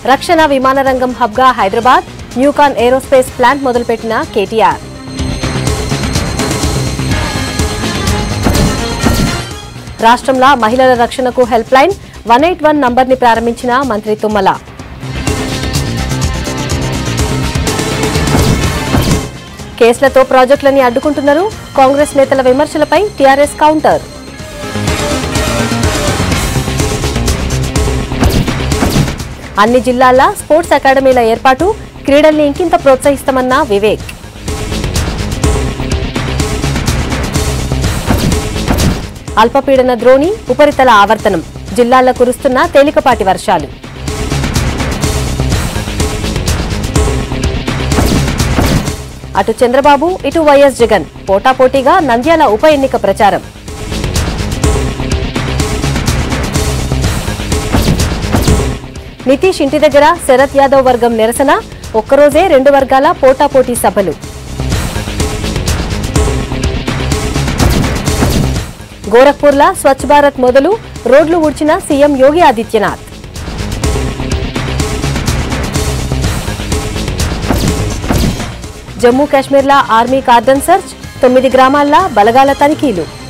రక్షణ విమాన రంగం హబ్గా హైదరాబాద్ న్యూకాన్ ఏరోస్పేస్ ప్లాంట్ మొదలుపెట్టిన కేటీఆర్ రాష్ట్రంలో మహిళల రక్షణకు helpline one eight one నంబర్ని ప్రారంభించిన మంత్రి తుమ్మల కేసులతో ప్రాజెక్టులని అడ్డుకుంటున్నారు కాంగ్రెస్ నేతల విమర్శలపై టీఆర్ఎస్ కౌంటర్ అన్ని జిల్లాల్లో స్పోర్ట్స్ అకాడమీల ఏర్పాటు క్రీడల్ని ఇంకింత ప్రోత్సహిస్తామన్న వివేక్ అల్పపీడన ద్రోణి ఉపరితల ఆవర్తనం జిల్లాల్లో కురుస్తున్న తేలికపాటి వర్షాలు అటు చంద్రబాబు ఇటు వైఎస్ జగన్ పోటాపోటీగా నంద్యాల ఉప ఎన్నిక ప్రచారం నితీష్ ఇంటి దగ్గర శరత్ యాదవ్ వర్గం నిరసన ఒక్కరోజే రెండు వర్గాల పోటాపోటీ సభలు గోరఖ్పూర్లా స్వచ్ఛ భారత్ మొదలు రోడ్లు ఊడ్చిన సీఎం యోగి ఆదిత్యనాథ్ జమ్మూ కాశ్మీర్లా ఆర్మీ కార్డన్ సర్చ్ తొమ్మిది గ్రామాల్లో బలగాల తనిఖీలు